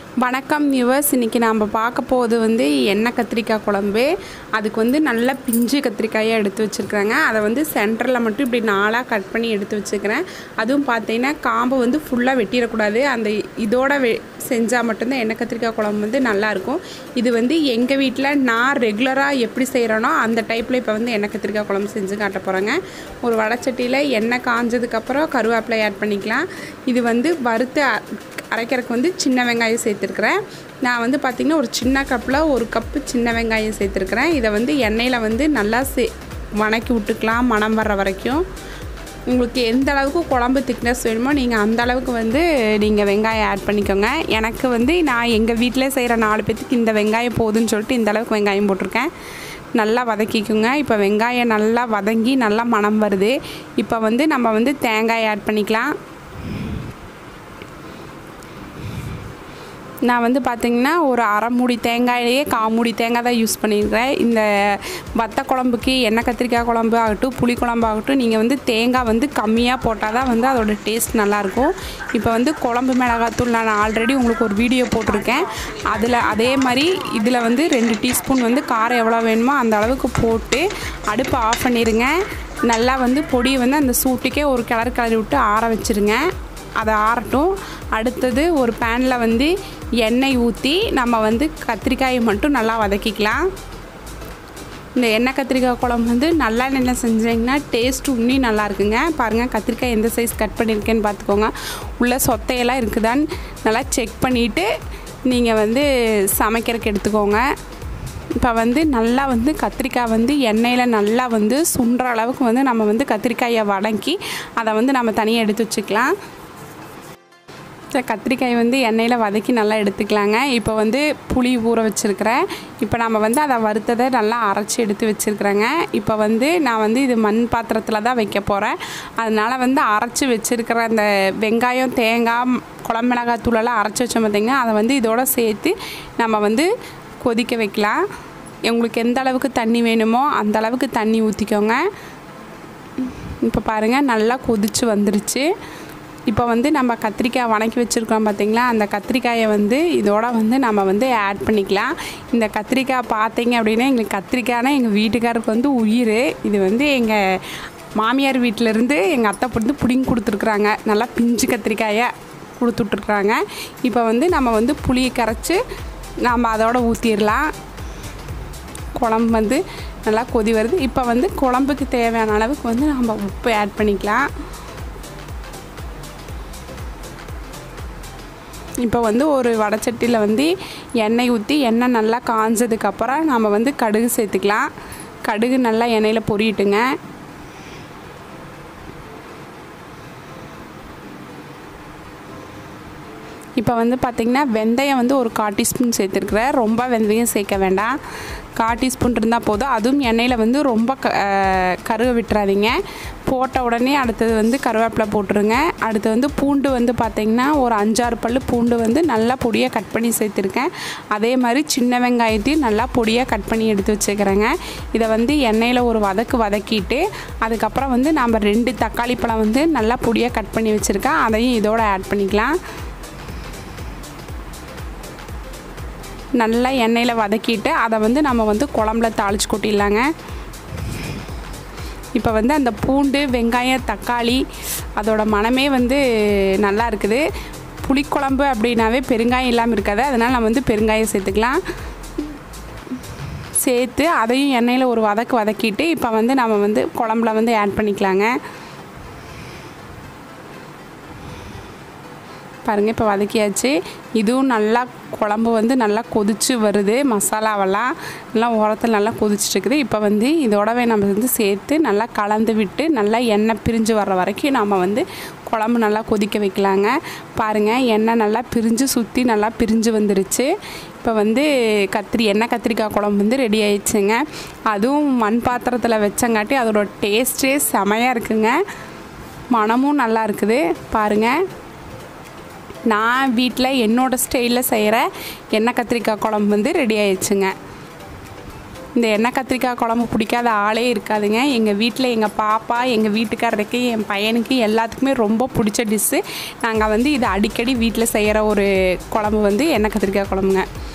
வணக்கம் வியூவர்ஸ் இன்றைக்கி நாம் பார்க்க போகிறது வந்து எண்ணெய் கத்திரிக்காய் குழம்பு அதுக்கு வந்து நல்ல பிஞ்சு கத்திரிக்காயாக எடுத்து வச்சுருக்குறாங்க அதை வந்து சென்டரில் மட்டும் இப்படி நாளாக கட் பண்ணி எடுத்து வச்சுக்கிறேன் அதுவும் பார்த்தீங்கன்னா காம்பு வந்து ஃபுல்லாக வெட்டிடக்கூடாது அந்த இதோட வெ செஞ்சால் மட்டும்தான் எண்ணெய் கத்திரிக்காய் குழம்பு வந்து நல்லாயிருக்கும் இது வந்து எங்கள் வீட்டில் நான் ரெகுலராக எப்படி செய்கிறேனோ அந்த டைப்பில் இப்போ வந்து எண்ணெய் கத்திரிக்காய் குழம்பு செஞ்சு காட்ட போகிறேங்க ஒரு வடச்சட்டியில் எண்ணெய் காஞ்சதுக்கப்புறம் கருவேப்பிலை ஆட் பண்ணிக்கலாம் இது வந்து வறுத்து அ- அரைக்கிறதுக்கு வந்து சின்ன வெங்காயம் சேர்த்துருக்குறேன் நான் வந்து பார்த்திங்கன்னா ஒரு சின்ன கப்பில் ஒரு கப்பு சின்ன வெங்காயம் சேர்த்துருக்குறேன் இதை வந்து எண்ணெயில் வந்து நல்லா சே வணக்கி விட்டுக்கலாம் மணம் வர்ற வரைக்கும் உங்களுக்கு எந்த அளவுக்கு குழம்பு திக்னஸ் வேணுமோ நீங்கள் அந்த அளவுக்கு வந்து நீங்கள் வெங்காயம் ஆட் பண்ணிக்கோங்க எனக்கு வந்து நான் எங்கள் வீட்டில் செய்கிற நாலு பேத்துக்கு இந்த வெங்காயம் போதுன்னு சொல்லிட்டு இந்த அளவுக்கு வெங்காயம் போட்டிருக்கேன் நல்லா வதக்கிக்குங்க இப்போ வெங்காயம் நல்லா வதங்கி நல்லா மணம் வருது இப்போ வந்து நம்ம வந்து தேங்காய் ஆட் பண்ணிக்கலாம் நான் வந்து பார்த்திங்கன்னா ஒரு அரை மூடி தேங்காயிலேயே கால் மூடி தேங்காய் தான் யூஸ் பண்ணியிருக்கிறேன் இந்த வத்த குழம்புக்கு எண்ணெய் கத்திரிக்காய் குழம்பு ஆகட்டும் புளி குழம்பு ஆகட்டும் நீங்கள் வந்து தேங்காய் வந்து கம்மியாக போட்டால் தான் வந்து அதோட டேஸ்ட் நல்லாயிருக்கும் இப்போ வந்து குழம்பு மிளகாத்தூள் நான் ஆல்ரெடி உங்களுக்கு ஒரு வீடியோ போட்டிருக்கேன் அதில் அதே மாதிரி இதில் வந்து ரெண்டு டீஸ்பூன் வந்து காரம் எவ்வளோ வேணுமோ அந்த அளவுக்கு போட்டு அடுப்பை ஆஃப் பண்ணிடுங்க நல்லா வந்து பொடியை வந்து அந்த சூட்டுக்கே ஒரு கிளறு கிளறி விட்டு ஆற வச்சுருங்க அதை ஆறட்டும் அடுத்தது ஒரு பேனில் வந்து எண்ணெய் ஊற்றி நம்ம வந்து கத்திரிக்காயை மட்டும் நல்லா வதக்கிக்கலாம் இந்த எண்ணெய் கத்திரிக்காய் குழம்பு வந்து நல்லா எண்ணெயில் செஞ்சீங்கன்னா டேஸ்ட் உண்ணி நல்லா இருக்குங்க பாருங்கள் கத்திரிக்காய் எந்த சைஸ் கட் பண்ணியிருக்கேன்னு பார்த்துக்கோங்க உள்ள சொத்தையெல்லாம் இருக்குதான்னு நல்லா செக் பண்ணிவிட்டு நீங்கள் வந்து சமைக்கிறதுக்கு எடுத்துக்கோங்க இப்போ வந்து நல்லா வந்து கத்திரிக்காய் வந்து எண்ணெயில் நல்லா வந்து சுண்டுற அளவுக்கு வந்து நம்ம வந்து கத்திரிக்காயை வதக்கி அதை வந்து நம்ம தனியாக எடுத்து வச்சுக்கலாம் சரி, கத்திரிக்காய் வந்து எண்ணெயில் வதக்கி நல்லா எடுத்துக்கலாங்க இப்போ வந்து புளி ஊற வச்சுருக்கிறேன் இப்போ நம்ம வந்து அதை வறுத்ததை நல்லா அரைச்சி எடுத்து வச்சுருக்குறேங்க இப்போ வந்து நான் வந்து இது மண் பாத்திரத்தில் தான் வைக்க போகிறேன் அதனால் வந்து அரைச்சி வச்சுருக்கிற அந்த வெங்காயம் தேங்காய் குழம்பு மிளகாய் தூளெல்லாம் அரைச்சி வச்சோம் பார்த்திங்கன்னா அதை வந்து இதோட சேர்த்து நம்ம வந்து கொதிக்க வைக்கலாம் உங்களுக்கு எந்த அளவுக்கு தண்ணி வேணுமோ அந்த அளவுக்கு தண்ணி ஊற்றிக்கோங்க இப்போ பாருங்கள் நல்லா கொதிச்சு வந்துருச்சு இப்போ வந்து நம்ம கத்திரிக்காய் வணக்கி வச்சுருக்கோம் பார்த்தீங்களா அந்த கத்திரிக்காயை வந்து இதோட வந்து நம்ம வந்து ஆட் பண்ணிக்கலாம் இந்த கத்திரிக்காய் பார்த்தீங்க அப்படின்னா எங்களுக்கு கத்திரிக்காய்னா எங்கள் வீட்டுக்காருக்கு வந்து உயிர் இது வந்து எங்கள் மாமியார் வீட்டிலேருந்து எங்கள் அத்தை வந்து பிடிங்கி கொடுத்துருக்குறாங்க நல்லா பிஞ்சு கத்திரிக்காயை கொடுத்துட்ருக்குறாங்க இப்போ வந்து நம்ம வந்து புளியை கரைச்சி நம்ம அதோட ஊற்றிடலாம் குழம்பு வந்து நல்லா கொதி வருது இப்போ வந்து குழம்புக்கு தேவையான அளவுக்கு வந்து நம்ம உப்பு ஆட் பண்ணிக்கலாம் இப்போ வந்து ஒரு வடச்சட்டியில் வந்து எண்ணெய் ஊற்றி எண்ணெய் நல்லா காஞ்சதுக்கப்புறம் நம்ம வந்து கடுகு சேர்த்துக்கலாம் கடுகு நல்லா எண்ணெயில் பொரியட்டுங்க இப்போ வந்து பார்த்திங்கன்னா வெந்தயம் வந்து ஒரு கால் டீஸ்பூன் சேர்த்துருக்குறேன் ரொம்ப வெந்தயம் சேர்க்க வேண்டாம் கால் டீஸ்பூன் இருந்தால் போதும் அதுவும் எண்ணெயில் வந்து ரொம்ப க அஹ் கருக விட்டுறாதீங்க போட்ட உடனே அடுத்தது வந்து கருவேப்பிலை போட்டுருங்க அடுத்து வந்து பூண்டு வந்து பார்த்திங்கன்னா ஒரு அஞ்சாறு பல் பூண்டு வந்து நல்லா பொடியாக கட் பண்ணி சேர்த்துருக்கேன் அதே மாதிரி சின்ன வெங்காயத்தையும் நல்லா பொடியாக கட் பண்ணி எடுத்து வச்சுக்கிறேங்க இதை வந்து எண்ணெயில் ஒரு வதக்கு வதக்கிட்டு அதுக்கப்புறம் வந்து நம்ம ரெண்டு தக்காளி பழம் வந்து நல்லா பொடியாக கட் பண்ணி வச்சுருக்கேன் அதையும் இதோட ஆட் பண்ணிக்கலாம் நல்லா எண்ணெயில் வதக்கிட்டு அதை வந்து நம்ம வந்து குழம்புல தாளிச்சு கொட்டிடலாங்க இப்போ வந்து அந்த பூண்டு வெங்காயம் தக்காளி அதோட மனமே வந்து நல்லா இருக்குது புளிக்குழம்பு அப்படின்னாவே பெருங்காயம் இல்லாமல் இருக்காது அதனால் நம்ம வந்து பெருங்காயம் சேர்த்துக்கலாம் சேர்த்து அதையும் எண்ணெயில் ஒரு வதக்கு வதக்கிட்டு இப்போ வந்து நம்ம வந்து குழம்புல வந்து ஆட் பண்ணிக்கலாங்க பாருங்கள் இப்போ வதக்கியாச்சு இதுவும் நல்லா குழம்பு வந்து நல்லா கொதிச்சு வருது மசாலாவெல்லாம் நல்லா உரத்தில் நல்லா கொதிச்சுட்டு இருக்குது இப்போ வந்து இதோடவே நம்ம வந்து சேர்த்து நல்லா கலந்து விட்டு நல்லா எண்ணெய் பிரிஞ்சு வர்ற வரைக்கும் நம்ம வந்து குழம்பு நல்லா கொதிக்க வைக்கலாங்க பாருங்கள் எண்ணெய் நல்லா பிரிஞ்சு சுற்றி நல்லா பிரிஞ்சு வந்துருச்சு இப்போ வந்து கத்திரி எண்ணெய் கத்திரிக்காய் குழம்பு வந்து ரெடி ஆயிடுச்சுங்க அதுவும் மண் பாத்திரத்தில் வச்சங்காட்டி அதோட டேஸ்ட்டே செமையாக இருக்குங்க மணமும் நல்லா இருக்குது பாருங்கள் நான் வீட்டில் என்னோடய ஸ்டைலில் செய்கிற எண்ணெய் கத்திரிக்காய் குழம்பு வந்து ரெடி ஆயிடுச்சுங்க இந்த எண்ணெய் கத்திரிக்காய் குழம்பு பிடிக்காத ஆளே இருக்காதுங்க எங்கள் வீட்டில் எங்கள் பாப்பா எங்கள் வீட்டுக்காரருக்கு என் பையனுக்கு எல்லாத்துக்குமே ரொம்ப பிடிச்ச டிஷ்ஷு நாங்கள் வந்து இது அடிக்கடி வீட்டில் செய்கிற ஒரு குழம்பு வந்து எண்ணெய் கத்திரிக்காய் குழம்புங்க